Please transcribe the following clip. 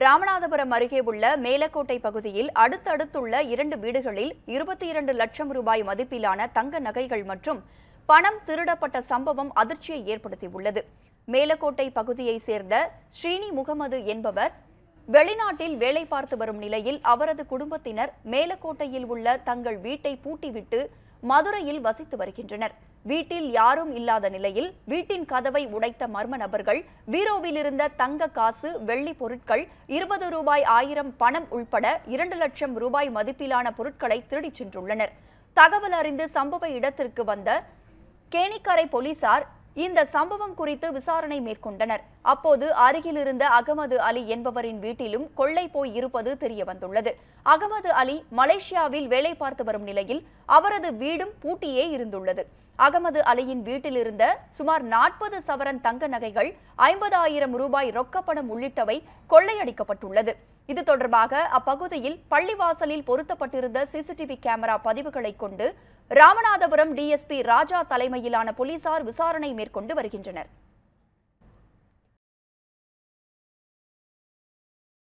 ராமநாதபுரம் அருகே உள்ள மேலக்கோட்டை பகுதியில் அடுத்தடுத்துள்ள இரண்டு வீடுகளில் இருபத்தி இரண்டு லட்சம் ரூபாய் மதிப்பிலான தங்க நகைகள் மற்றும் பணம் திருடப்பட்ட சம்பவம் அதிர்ச்சியை ஏற்படுத்தியுள்ளது மேலக்கோட்டை பகுதியைச் சேர்ந்த ஸ்ரீனி முகமது என்பவர் வெளிநாட்டில் வேலை பார்த்து வரும் நிலையில் அவரது குடும்பத்தினர் மேலக்கோட்டையில் உள்ள தங்கள் வீட்டை பூட்டிவிட்டு மதுரையில் வசித்து வருகின்றனர் வீட்டில் யாரும் இல்லாத நிலையில் வீட்டின் கதவை உடைத்த மர்ம நபர்கள் பீரோவில் இருந்த தங்க காசு வெள்ளி பொருட்கள் இருபது ரூபாய் ஆயிரம் பணம் உள்பட இரண்டு லட்சம் ரூபாய் மதிப்பிலான பொருட்களை திருடிச் சென்றுள்ளனர் தகவல் அறிந்து சம்பவ இடத்திற்கு வந்த கேணிக்கரை போலீசார் இந்த சம்பவம் குறித்து விசாரணை மேற்கொண்டனர் அப்போது அருகில் இருந்த அகமது அலி என்பவரின் வீட்டிலும் கொள்ளை போய் இருப்பது தெரிய வந்துள்ளது அகமது அலி மலேசியாவில் வேலை பார்த்து வரும் நிலையில் அவரது வீடும் பூட்டியே இருந்துள்ளது அகமது அலியின் வீட்டில் இருந்த சுமார் நாற்பது சவரன் தங்க நகைகள் ஐம்பதாயிரம் ரூபாய் ரொக்கப்பணம் உள்ளிட்டவை கொள்ளையடிக்கப்பட்டுள்ளது இது தொடர்பாக அப்பகுதியில் பள்ளிவாசலில் பொருத்தப்பட்டிருந்த சிசிடிவி கேமரா பதிவுகளை கொண்டு ராமநாதபுரம் டிஎஸ்பி ராஜா தலைமையிலான போலீசார் விசாரணை மேற்கொண்டு வருகின்றனர்